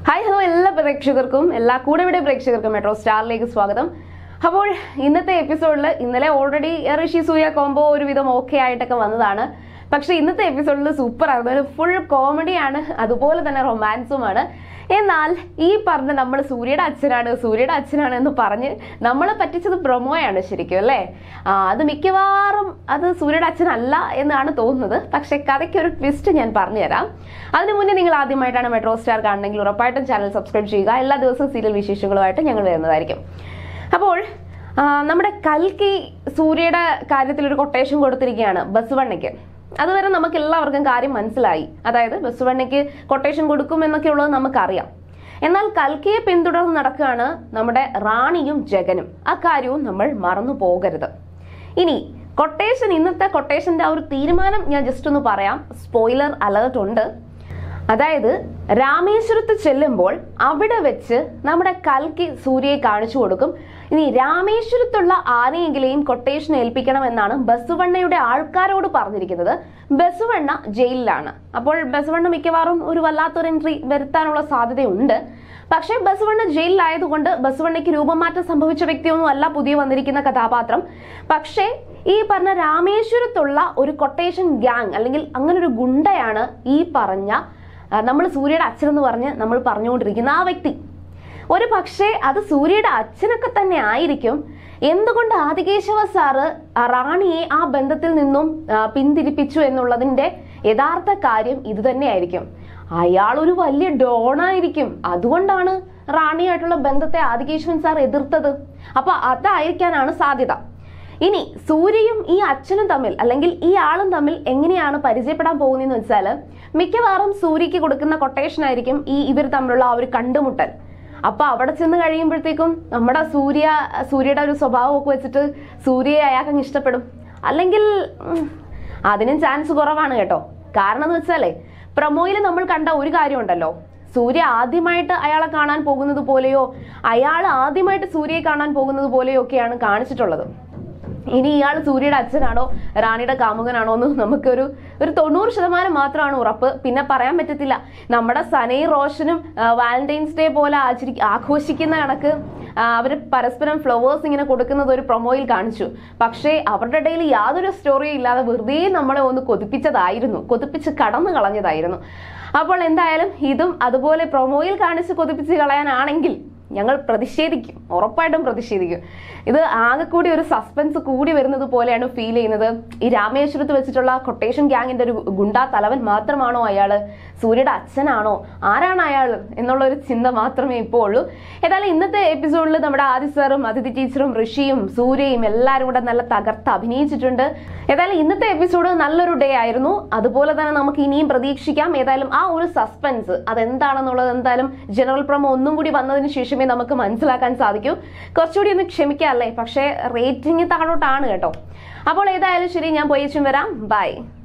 hi hello എല്ലാ പ്രേക്ഷകർക്കും എല്ലാ കൂടെവിടെ പ്രേക്ഷകർക്കും മെട്രോ സ്റ്റാറിലേക്ക് സ്വാഗതം അപ്പോൾ ഇന്നത്തെ എപ്പിസോഡിൽ ഇന്നലെ ഓൾറെഡി ഋഷി സൂര്യ കോംബോ ഒരുവിധം ഓക്കെ ആയിട്ടൊക്കെ വന്നതാണ് പക്ഷെ ഇന്നത്തെ എപ്പിസോഡിൽ സൂപ്പർ ആയിരുന്നു ഫുൾ കോമഡിയാണ് അതുപോലെ തന്നെ റൊമാൻസുമാണ് എന്നാൽ ഈ പറഞ്ഞ നമ്മൾ സൂര്യയുടെ അച്ഛനാണ് സൂര്യയുടെ അച്ഛനാണ് എന്ന് പറഞ്ഞ് നമ്മളെ പറ്റിച്ചത് പ്രൊമോയാണ് ശരിക്കും അല്ലേ ആ, അത് മിക്കവാറും അത് സൂര്യയുടെ അച്ഛനല്ല എന്നാണ് തോന്നുന്നത് പക്ഷെ കഥയ്ക്ക് ഒരു ട്വിസ്റ്റ് ഞാൻ പറഞ്ഞുതരാം അതിനു മുന്നേ നിങ്ങൾ ആദ്യമായിട്ടാണ് മെട്രോ സ്റ്റാർ കാണണമെങ്കിൽ ഉറപ്പായിട്ടും ചാനൽ സബ്സ്ക്രൈബ് ചെയ്യുക എല്ലാ ദിവസവും സീരിയൽ വിശേഷങ്ങളുമായിട്ട് ഞങ്ങൾ വരുന്നതായിരിക്കും അപ്പോൾ ആ, നമ്മുടെ കൽക്കി സൂര്യയുടെ കാര്യത്തിൽ ഒരു കൊട്ടേഷൻ കൊടുത്തിരിക്കുകയാണ് ബസ്വണ്ണയ്ക്ക് അതുവരെ നമുക്ക് എല്ലാവർക്കും കാര്യം മനസ്സിലായി അതായത് ബസ്വണ്ണയ്ക്ക് കൊട്ടേഷൻ കൊടുക്കും എന്നൊക്കെ ഉള്ളത് നമുക്കറിയാം എന്നാൽ കൽക്കിയെ പിന്തുടർന്ന് നടക്കുകയാണ് നമ്മുടെ റാണിയും ജഗനും അക്കാര്യവും നമ്മൾ മറന്നു പോകരുത് ഇനി കൊട്ടേഷൻ ഇന്നത്തെ കൊട്ടേഷന്റെ ആ ഒരു തീരുമാനം ഞാൻ ജസ്റ്റ് ഒന്ന് പറയാം സ്പോയിലർ അലേർട്ട് ഉണ്ട് അതായത് രാമേശ്വരത്ത് ചെല്ലുമ്പോൾ അവിടെ വെച്ച് നമ്മുടെ കൽക്കി സൂര്യയെ കാണിച്ചു കൊടുക്കും ഇനി രാമേശ്വരത്തുള്ള ആരെയെങ്കിലെയും കൊട്ടേഷൻ ഏൽപ്പിക്കണം എന്നാണ് ബസുവണ്ണയുടെ ആൾക്കാരോട് പറഞ്ഞിരിക്കുന്നത് ബസുവണ്ണ ജയിലിലാണ് അപ്പോൾ ബസുവണ്ണ മിക്കവാറും ഒരു വല്ലാത്തൊരു എൻട്രി വരുത്താനുള്ള സാധ്യതയുണ്ട് പക്ഷേ ബസുവണ്ണ ജയിലിലായതുകൊണ്ട് ബസുവണ്ണയ്ക്ക് രൂപമാറ്റം സംഭവിച്ച വ്യക്തിയൊന്നും അല്ല പുതിയ വന്നിരിക്കുന്ന കഥാപാത്രം പക്ഷേ ഈ പറഞ്ഞ രാമേശ്വരത്തുള്ള ഒരു കൊട്ടേഷൻ ഗ്യാങ് അല്ലെങ്കിൽ അങ്ങനെ ഒരു ഗുണ്ടയാണ് ഈ പറഞ്ഞ നമ്മൾ സൂര്യയുടെ അച്ഛനെന്ന് പറഞ്ഞ് നമ്മൾ പറഞ്ഞുകൊണ്ടിരിക്കുന്ന ആ വ്യക്തി ഒരു പക്ഷേ അത് സൂര്യയുടെ അച്ഛനൊക്കെ തന്നെ ആയിരിക്കും എന്തുകൊണ്ട് ആദികേശവ സാറ് ആ റാണിയെ ആ ബന്ധത്തിൽ നിന്നും ആ, പിന്തിരിപ്പിച്ചു എന്നുള്ളതിന്റെ യഥാർത്ഥ കാര്യം ഇത് തന്നെയായിരിക്കും അയാൾ ഒരു വലിയ ഡോണായിരിക്കും അതുകൊണ്ടാണ് റാണിയായിട്ടുള്ള ബന്ധത്തെ ആദികേശവൻ സാർ എതിർത്തത് അപ്പൊ അതായിരിക്കാനാണ് സാധ്യത ഇനി സൂര്യയും ഈ അച്ഛനും തമ്മിൽ അല്ലെങ്കിൽ ഈ ആളും തമ്മിൽ എങ്ങനെയാണ് പരിചയപ്പെടാൻ പോകുന്നതെന്ന് വെച്ചാൽ മിക്കവാറും സൂര്യക്ക് കൊടുക്കുന്ന കൊട്ടേഷൻ ആയിരിക്കും ഈ ഇവർ തമ്മിലുള്ള ആ ഒരു കണ്ടുമുട്ടൽ അപ്പൊ അവിടെ ചെന്ന് കഴിയുമ്പോഴത്തേക്കും നമ്മുടെ സൂര്യ സൂര്യയുടെ ഒരു സ്വഭാവമൊക്കെ വെച്ചിട്ട് സൂര്യയെ അയാൾക്ക് അങ്ങ് ഇഷ്ടപ്പെടും അല്ലെങ്കിൽ ഉം, അതിനും ചാൻസ് കുറവാണ് കേട്ടോ കാരണം എന്ന് വെച്ചാലേ പ്രൊമോയിൽ നമ്മൾ കണ്ട ഒരു കാര്യമുണ്ടല്ലോ സൂര്യ ആദ്യമായിട്ട് അയാളെ കാണാൻ പോകുന്നത് പോലെയോ അയാൾ ആദ്യമായിട്ട് സൂര്യയെ കാണാൻ പോകുന്നത് പോലെയോ ഒക്കെയാണ് കാണിച്ചിട്ടുള്ളത് ഇനി ഇയാൾ സൂര്യയുടെ അച്ഛനാണോ റാണിയുടെ കാമുകനാണോ എന്ന് നമുക്കൊരു ഒരു തൊണ്ണൂറ് ശതമാനം മാത്രമാണ് ഉറപ്പ് പിന്നെ പറയാൻ പറ്റത്തില്ല നമ്മുടെ സനൈ റോഷനും ആ, വാലന്റൈൻസ് ഡേ പോലെ ആചരി ആഘോഷിക്കുന്ന കണക്ക് ആ, അവര് പരസ്പരം ഫ്ലവേഴ്സ് ഇങ്ങനെ കൊടുക്കുന്നത് ഒരു പ്രൊമോയിൽ കാണിച്ചു പക്ഷേ അവരുടെ ഇടയിൽ യാതൊരു സ്റ്റോറിയും ഇല്ലാതെ വെറുതെ നമ്മളെ ഒന്ന് കൊതിപ്പിച്ചതായിരുന്നു കൊതിപ്പിച്ച് കടന്നു കളഞ്ഞതായിരുന്നു അപ്പോൾ എന്തായാലും ഇതും അതുപോലെ പ്രൊമോയിൽ കാണിച്ച് കൊതിപ്പിച്ച് കളയാനാണെങ്കിൽ ഞങ്ങൾ പ്രതിഷേധിക്കും ഉറപ്പായിട്ടും പ്രതിഷേധിക്കും ഇത് ആകെ കൂടി ഒരു സസ്പെൻസ് കൂടി വരുന്നത് പോലെയാണ് ഫീൽ ചെയ്യുന്നത് ഈ രാമേശ്വരത്ത് വെച്ചിട്ടുള്ള കൊട്ടേഷൻ ഗ്യാങ്ങിന്റെ ഒരു ഗുണ്ടാ തലവൻ മാത്രമാണോ അയാള് സൂര്യയുടെ അച്ഛനാണോ ആരാണ് അയാൾ എന്നുള്ള ഒരു ചിന്ത മാത്രമേ ഇപ്പോൾ ഉള്ളൂ ഏതായാലും ഇന്നത്തെ എപ്പിസോഡിൽ നമ്മുടെ ആദി സാറും അതിഥി ടീച്ചറും ഋഷിയും സൂര്യയും എല്ലാവരും കൂടെ നല്ല തകർത്ത് അഭിനയിച്ചിട്ടുണ്ട് ഏതായാലും ഇന്നത്തെ എപ്പിസോഡ് നല്ലൊരു ഡേ ആയിരുന്നു അതുപോലെ തന്നെ നമുക്ക് ഇനിയും പ്രതീക്ഷിക്കാം ഏതായാലും ആ ഒരു സസ്പെൻസ് അതെന്താണെന്നുള്ളത് എന്തായാലും ജനറൽ പ്രൊമോ ഒന്നും കൂടി വന്നതിന് ശേഷമേ നമുക്ക് മനസ്സിലാക്കാൻ സാധിക്കൂ കുറച്ചുകൂടി ഒന്ന് ക്ഷമിക്കാം അല്ലേ പക്ഷേ റേറ്റിംഗ് താഴോട്ടാണ് കേട്ടോ അപ്പോൾ ഏതായാലും ശരി ഞാൻ പോയിച്ചും വരാം ബൈ